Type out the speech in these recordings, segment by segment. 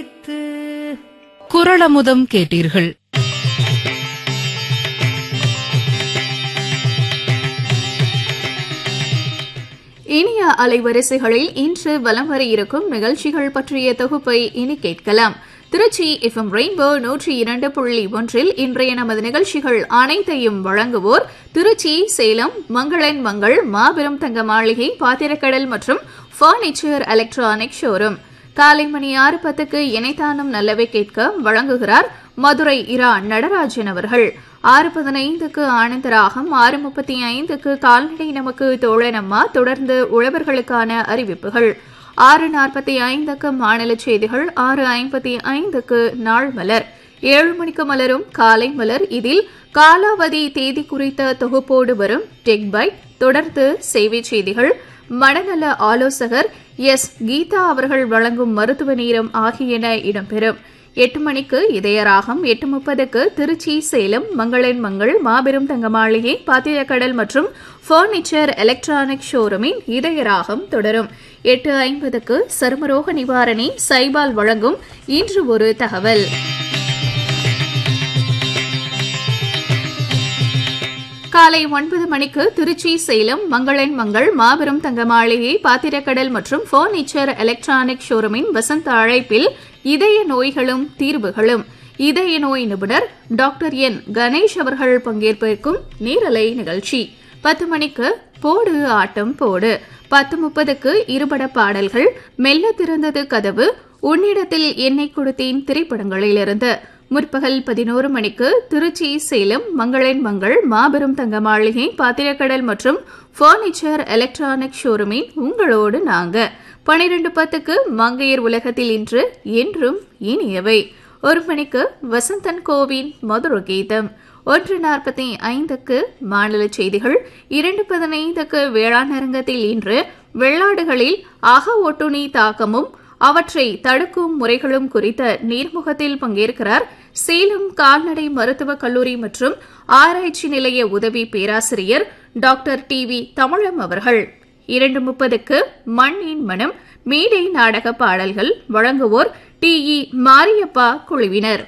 வைத்து குரளமுதம் கேட்டீர்கள் இனிய அலைவரிசைகளில் இன்று வலம் வர இருக்கும் நிகழ்ச்சிகள் பற்றிய தொகுப்பை இனி கேட்கலாம் திருச்சி எஃப்எம் ரெயின்போ நூற்றி இரண்டு புள்ளி ஒன்றில் இன்றைய நமது நிகழ்ச்சிகள் அனைத்தையும் வழங்குவோர் திருச்சி சேலம் மங்களன் மங்கள் மாபெரும் தங்க மாளிகை பாத்திரக்கடல் மற்றும் பர்னிச்சர் எலக்ட்ரானிக் ஷோரூம் காலை மணி ஆறு பத்துக்கு இணைத்தானும் நல்லவை கேட்க வழங்குகிறார் மதுரை இரா நடராஜன் அவர்கள் ஆறு பதினைந்துக்கு ஆனந்தராகம் ஆறு முப்பத்தி ஐந்துக்கு கால்நடை நமக்கு தோழனம்மா தொடர்ந்து உழவர்களுக்கான அறிவிப்புகள் ஆறு நாற்பத்தி ஐந்துக்கு மாநில செய்திகள் ஆறு ஐம்பத்தி ஐந்துக்கு நாள் மலர் ஏழு மணிக்கு மலரும் காலை மலர் இதில் காலாவதி தேதி குறித்த தொகுப்போடு வரும் டெக் பைட் தொடர்ந்து சேவை செய்திகள் மனநல ஆலோசகர் எஸ் கீதா அவர்கள் வழங்கும் மருத்துவ நேரம் ஆகியன இடம்பெறும் எட்டு மணிக்கு இதயராகம் எட்டு முப்பதுக்கு திருச்சி சேலம் மங்களன் மங்கள் மாபெரும் தங்கமாளிகை பாத்திரக்கடல் மற்றும் பர்னிச்சர் எலக்ட்ரானிக் ஷோரூமின் இதயராகம் தொடரும் எட்டு ஐம்பதுக்கு சருமரோக நிவாரணி சைபால் வழங்கும் இன்று ஒரு தகவல் காலை ஒன்பது மணிக்கு திருச்சி சேலம் மங்களன் மங்கள் மாபெரும் தங்க மாளிகை பாத்திரக்கடல் மற்றும் பர்னிச்சர் எலக்ட்ரானிக் ஷோரூமின் வசந்த அழைப்பில் இதய நோய்களும் தீர்வுகளும் இதய நோய் நிபுணர் டாக்டர் என் கணேஷ் அவர்கள் பங்கேற்பிருக்கும் நீரலை நிகழ்ச்சி பத்து மணிக்கு போடு ஆட்டம் போடு பத்து முப்பதுக்கு இருபட பாடல்கள் மெல்ல திறந்தது கதவு உன்னிடத்தில் என்னை கொடுத்தேன் திரைப்படங்களிலிருந்து முற்பகல் பதினோரு மணிக்கு திருச்சி சேலம் மங்களன் மங்கள் மாபெரும் தங்க மாளிகை பாத்திரக்கடல் மற்றும் பர்னிச்சர் எலக்ட்ரானிக் ஷோரூமின் உங்களோடு நாங்க பனிரெண்டு பத்துக்கு மங்கையர் உலகத்தில் இன்று என்றும் இனியவை ஒரு மணிக்கு வசந்தன் கோவின் மதுர கீதம் ஒன்று நாற்பத்தி ஐந்துக்கு மாநில செய்திகள் இரண்டு பதினைந்துக்கு வேளாண் அரங்கத்தில் இன்று வெள்ளாடுகளில் அக ஒட்டுணி தாக்கமும் அவற்றை தடுக்கும் முறைகளும் குறித்த நீர்முகத்தில் பங்கேற்கிறார் சேலம் கால்நடை மருத்துவக் கல்லூரி மற்றும் ஆராய்ச்சி நிலைய உதவி பேராசிரியர் டாக்டர் டி வி தமிழம் அவர்கள் இரண்டு முப்பதுக்கு மண்ணின் மனம் மேடை நாடக பாடல்கள் வழங்குவோர் டி இ மாரியப்பா குழுவினர்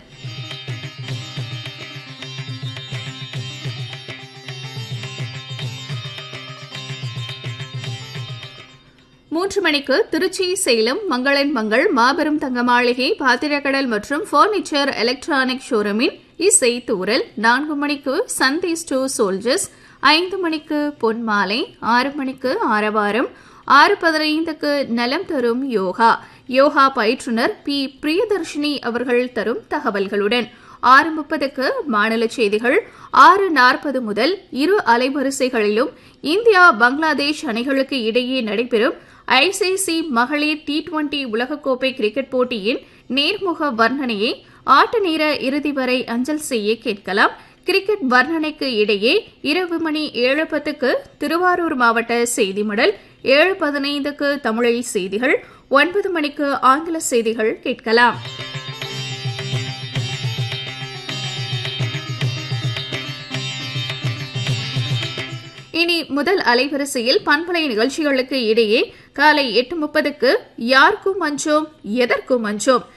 மூன்று மணிக்கு திருச்சி சேலம் மங்களன் மங்கள் மாபெரும் தங்க மாளிகை பாத்திரக்கடல் மற்றும் பர்னிச்சர் எலக்ட்ரானிக் ஷோரூமின் இசை தூரல் நான்கு மணிக்கு சந்தை ஸ்டோ சோல்ஜர்ஸ் ஐந்து மணிக்கு பொன்மாலை ஆறு மணிக்கு ஆரவாரம் ஆறு பதினைந்துக்கு நலம் தரும் யோகா யோகா பயிற்றுனர் பி பிரியதர்ஷினி அவர்கள் தரும் தகவல்களுடன் ஆறு முப்பதுக்கு மாநில செய்திகள் ஆறு நாற்பது முதல் இரு அலைவரிசைகளிலும் இந்தியா பங்களாதேஷ் அணிகளுக்கு இடையே நடைபெறும் ஐசிசி மகளிர் டி டுவெண்டி உலகக்கோப்பை கிரிக்கெட் போட்டியின் நேர்முக வர்ணனையை ஆட்ட நேர இறுதி வரை அஞ்சல் செய்ய கேட்கலாம் கிரிக்கெட் வர்ணனைக்கு இடையே இரவு மணி ஏழு பத்துக்கு திருவாரூர் மாவட்ட செய்தி மடல் ஏழு பதினைந்துக்கு தமிழில் செய்திகள் ஒன்பது மணிக்கு ஆங்கில செய்திகள் கேட்கலாம் இனி முதல் அலைவரிசையில் பண்பலை நிகழ்ச்சிகளுக்கு இடையே காலை எட்டு முப்பதுக்கு யாருக்கும் மஞ்சோம் எதற்கும் மஞ்சோம்